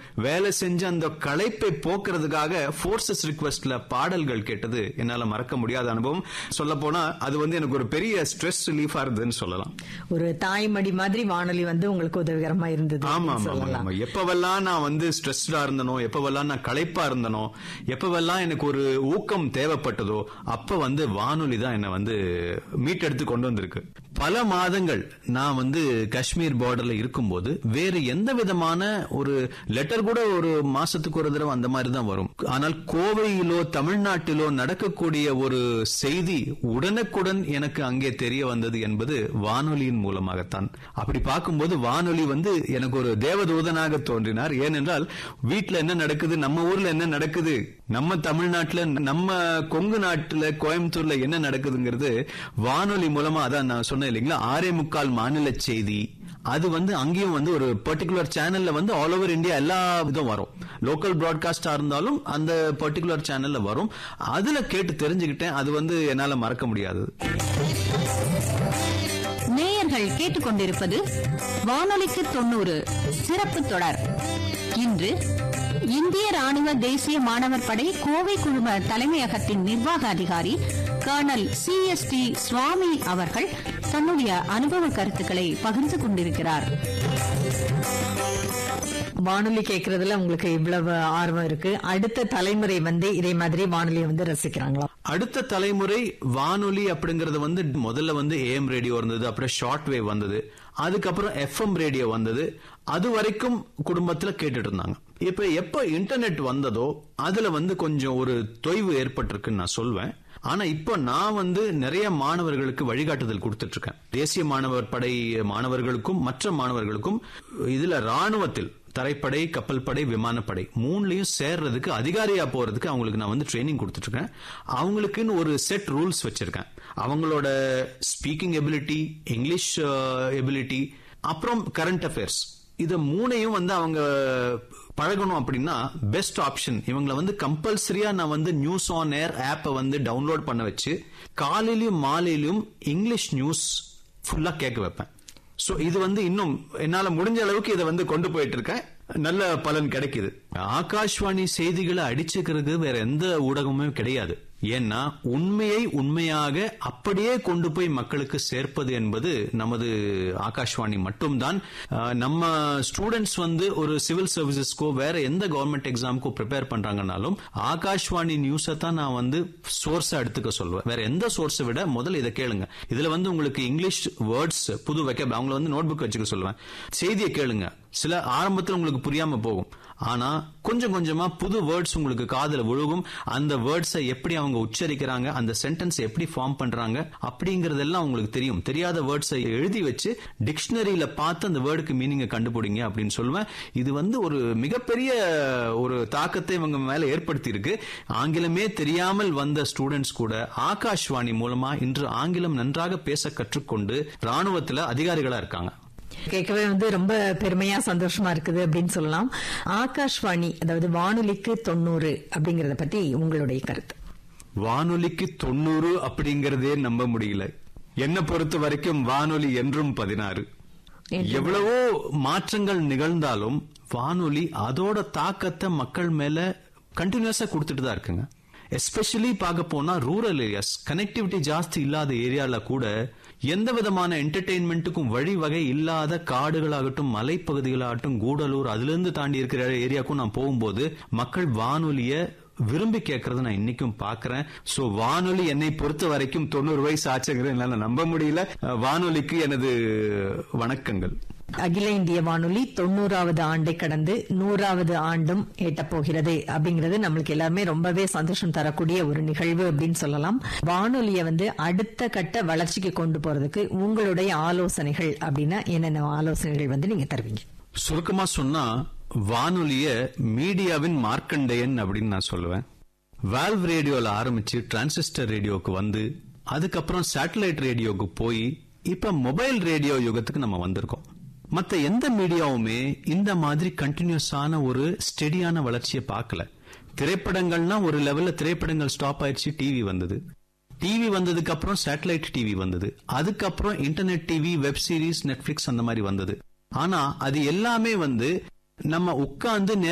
வேலை செஞ்ச அந்த களைப்பை போக்குறதுக்காக ஃபோர்ஸஸ் ரிக்வெஸ்ட்ல பாடல்கள் கேட்டது என்னால மறக்க முடியாத அனுபவம் சொல்ல போனா அது வந்து எனக்கு ஒரு பெரிய ஸ்ட்ரெஸ் ரிலீஃபா இருந்ததுன்னு சொல்லலாம் ஒரு தாய்மடி மாதிரி வானொலி வந்து உங்களுக்கு உதவிகரமா இருந்தது ஆமா அப்படின்னு ஆமா ஆமா, சொல்லலாம் ஆமா எப்பவெல்லாம் நான் வந்து ஸ்ட்ரெஸ்டா இருந்தனோ எப்பவெல்லாம் நான் களைப்பா இருந்தனோ எப்பவெல்லாம் எனக்கு ஒரு ஊக்கம் தேவைப்பட்டதோ அப்ப வந்து வானொலி தான் என்ன வந்து மீட்டெடுத்து கொண்டு வந்திருக்கு பல மாதங்கள் நான் வந்து காஷ்மீர் பார்டர்ல இருக்கும்போது வேறு எந்த விதமான ஒரு லெட்டர் கூட ஒரு மாசத்துக்கு ஒரு தடவை அந்த மாதிரி தான் வரும் ஆனால் கோவையிலோ தமிழ்நாட்டிலோ நடக்கக்கூடிய ஒரு செய்தி உடனுக்குடன் எனக்கு அங்கே தெரிய வந்தது என்பது வானொலியின் மூலமாகத்தான் அப்படி பார்க்கும்போது வானொலி வந்து எனக்கு ஒரு தேவதூதனாக தோன்றினார் ஏனென்றால் வீட்ல என்ன நடக்குது நம்ம ஊர்ல என்ன நடக்குது நம்ம தமிழ்நாட்டுல நம்ம கொங்கு நாட்டுல கோயம்புத்தூர்ல என்ன நடக்குதுங்கிறது வானொலி மூலமா அதான் நான் சொன்னேன் இல்லைங்களா ஆறே முக்கால் மாநில செய்தி அது வந்து அங்கேயும் வந்து ஒரு பர்டிகுலர் சேனல்ல வந்து ஆல் ஓவர் இந்தியா எல்லா இதுவும் வரும் லோக்கல் பிராட்காஸ்டா இருந்தாலும் அந்த பர்டிகுலர் சேனல்ல வரும் அதுல கேட்டு தெரிஞ்சுக்கிட்டேன் அது வந்து என்னால மறக்க முடியாது நேயர்கள் கேட்டுக்கொண்டிருப்பது வானொலிக்கு தொண்ணூறு சிறப்பு தொடர் இன்று இந்திய ராணுவ தேசிய மாணவர் படை கோவை குழும தலைமையகத்தின் நிர்வாக அதிகாரி colonel C S D Swamy அவர்கள் தன்னுடைய அனுபவ கருத்துக்களை பகிர்ந்து கொண்டிருக்கிறார் வானொலி கேட்கறதுல உங்களுக்கு இவ்வளவு ஆர்வம் இருக்கு அடுத்த தலைமுறை வந்து இதே மாதிரி வானொலியை வந்து ரசிக்கிறாங்களா அடுத்த தலைமுறை வானொலி அப்படிங்கறது வந்து முதல்ல வந்து ஏஎம் ரேடியோ இருந்தது அப்புறம் ஷார்ட் வேவ் வந்தது அதுக்கப்புறம் எஃப்எம் ரேடியோ வந்தது அது வரைக்கும் குடும்பத்துல கேட்டுட்டு இருந்தாங்க இப்ப எப்ப இன்டர்நெட் வந்ததோ அதுல வந்து கொஞ்சம் ஒரு தொய்வு ஏற்பட்டிருக்குன்னு நான் சொல்வேன் ஆனா இப்போ நான் வந்து நிறைய மாணவர்களுக்கு வழிகாட்டுதல் கொடுத்துட்டு இருக்கேன் தேசிய மாணவர் படை மாணவர்களுக்கும் மற்ற மாணவர்களுக்கும் இதுல ராணுவத்தில் தரைப்படை கப்பல் படை விமானப்படை மூணுலயும் சேர்றதுக்கு அதிகாரியா போறதுக்கு அவங்களுக்கு நான் வந்து ட்ரைனிங் கொடுத்துட்டு இருக்கேன் அவங்களுக்குன்னு ஒரு செட் ரூல்ஸ் வச்சிருக்கேன் அவங்களோட ஸ்பீக்கிங் எபிலிட்டி இங்கிலீஷ் எபிலிட்டி அப்புறம் கரண்ட் அஃபேர்ஸ் இத மூணையும் வந்து அவங்க பழகணும் அப்படின்னா பெஸ்ட் ஆப்ஷன் இவங்களை வந்து கம்பல்சரியா நான் வந்து நியூஸ் ஆன் ஏர் ஆப்பை வந்து டவுன்லோட் பண்ண வச்சு காலையிலயும் மாலையிலயும் இங்கிலீஷ் நியூஸ் ஃபுல்லா கேட்க வைப்பேன் சோ இது வந்து இன்னும் என்னால முடிஞ்ச அளவுக்கு இதை வந்து கொண்டு போயிட்டு இருக்கேன் நல்ல பலன் கிடைக்குது ஆகாஷ்வாணி செய்திகளை அடிச்சுக்கிறது வேற எந்த ஊடகமும் கிடையாது ஏன்னா உண்மையை உண்மையாக அப்படியே கொண்டு போய் மக்களுக்கு சேர்ப்பது என்பது நமது ஆகாஷ்வாணி மட்டும்தான் அஹ், நம்ம ஸ்டூடெண்ட்ஸ் வந்து ஒரு சிவில் சர்வீசஸ்க்கோ வேற எந்த கவர்மெண்ட் எக்ஸாமுக்கோ ப்ரிப்பேர் பண்றாங்கனாலும் ஆகாஷ்வாணி நியூஸை தான் நான் வந்து சோர்ஸா எடுத்துக்க சொல்லுவேன் வேற எந்த சோர்ஸை விட முதல்ல இதை கேளுங்க இதுல வந்து உங்களுக்கு இங்கிலீஷ் வேர்ட்ஸ் புது வைக்க அவங்கள வந்து நோட் புக் வச்சுக்க சொல்லுவேன் செய்தியை கேளுங்க சில ஆரம்பத்தில் உங்களுக்கு புரியாம போகும் ஆனா கொஞ்சம் கொஞ்சமா புது வேர்ட்ஸ் உங்களுக்கு காதுல விழுகும் அந்த வேர்ட்ஸை எப்படி அவங்க உச்சரிக்கிறாங்க அந்த சென்டென்ஸ் எப்படி ஃபார்ம் பண்றாங்க அப்படிங்கறதெல்லாம் உங்களுக்கு தெரியும் தெரியாத வேர்ட்ஸை எழுதி வச்சு டிக்ஷனரியில பார்த்து அந்த வேர்டுக்கு மீனிங்கை கண்டுபிடிங்க அப்படின்னு சொல்லுவேன் இது வந்து ஒரு மிகப்பெரிய ஒரு தாக்கத்தை இவங்க மேல ஏற்படுத்தி இருக்கு ஆங்கிலமே தெரியாமல் வந்த ஸ்டூடெண்ட்ஸ் கூட ஆகாஷ்வாணி மூலமா இன்று ஆங்கிலம் நன்றாக பேச கற்றுக்கொண்டு ராணுவத்துல அதிகாரிகளா இருக்காங்க கேட்கவே வந்து ரொம்ப பெருமையா சந்தோஷமா இருக்குது அப்படின்னு சொல்லலாம் ஆகாஷ்வாணி அதாவது வானொலிக்கு தொண்ணூறு அப்படிங்கறத பத்தி உங்களுடைய கருத்து வானொலிக்கு தொண்ணூறு அப்படிங்கறதே நம்ப முடியல என்ன பொறுத்த வரைக்கும் வானொலி என்றும் பதினாறு எவ்வளவோ மாற்றங்கள் நிகழ்ந்தாலும் வானொலி அதோட தாக்கத்தை மக்கள் மேல கண்டினியூஸா கொடுத்துட்டு தான் இருக்குங்க எஸ்பெஷலி பார்க்க போனா ரூரல் ஏரியாஸ் கனெக்டிவிட்டி ஜாஸ்தி இல்லாத ஏரியால கூட எந்த விதமான என்டர்டெயின்மெண்ட்டுக்கும் வழிவகை இல்லாத காடுகளாகட்டும் மலைப்பகுதிகளாகட்டும் கூடலூர் அதுல இருந்து தாண்டி இருக்கிற ஏரியாவுக்கும் நான் போகும்போது மக்கள் வானொலிய விரும்பி கேட்கறத நான் இன்னைக்கும் பாக்குறேன் சோ வானொலி என்னை பொறுத்த வரைக்கும் தொண்ணூறு வயசு ஆச்சுங்கிறது என்னால நம்ப முடியல அஹ், வானொலிக்கு எனது வணக்கங்கள் அகில இந்திய வானொலி தொண்ணூறாவது ஆண்டை கடந்து நூறாவது ஆண்டும் எட்டப் போகிறது அப்படிங்கிறது நம்மளுக்கு எல்லாருமே ரொம்பவே சந்தோஷம் தரக்கூடிய ஒரு நிகழ்வு அப்படின்னு சொல்லலாம் வானொலியை வந்து அடுத்த கட்ட வளர்ச்சிக்கு கொண்டு போறதுக்கு உங்களுடைய ஆலோசனைகள் அப்படின்னா என்னென்ன ஆலோசனைகள் வந்து நீங்க தருவீங்க சுருக்கமா சொன்னா வானொலிய மீடியாவின் மார்க்கண்டேயன் அப்படின்னு நான் சொல்லுவேன் வால்வ் ரேடியோல ஆரம்பிச்சு டிரான்சிஸ்டர் ரேடியோக்கு வந்து அதுக்கப்புறம் சேட்டலைட் ரேடியோக்கு போய் இப்ப மொபைல் ரேடியோ யுகத்துக்கு நம்ம வந்திருக்கோம் மத்த எந்த மீடியாவுமே இந்த மாதிரி கண்டினியூஸான ஒரு ஸ்டெடியான வளர்ச்சியை பார்க்கல திரைப்படங்கள்னா ஒரு லெவல்ல திரைப்படங்கள் ஸ்டாப் ஆயிடுச்சு டிவி வந்தது டிவி வந்ததுக்கு அப்புறம் சேட்டலைட் டிவி வந்தது அதுக்கப்புறம் internet TV web series Netflix அந்த மாதிரி வந்தது ஆனா அது எல்லாமே வந்து நம்ம உட்கார்ந்து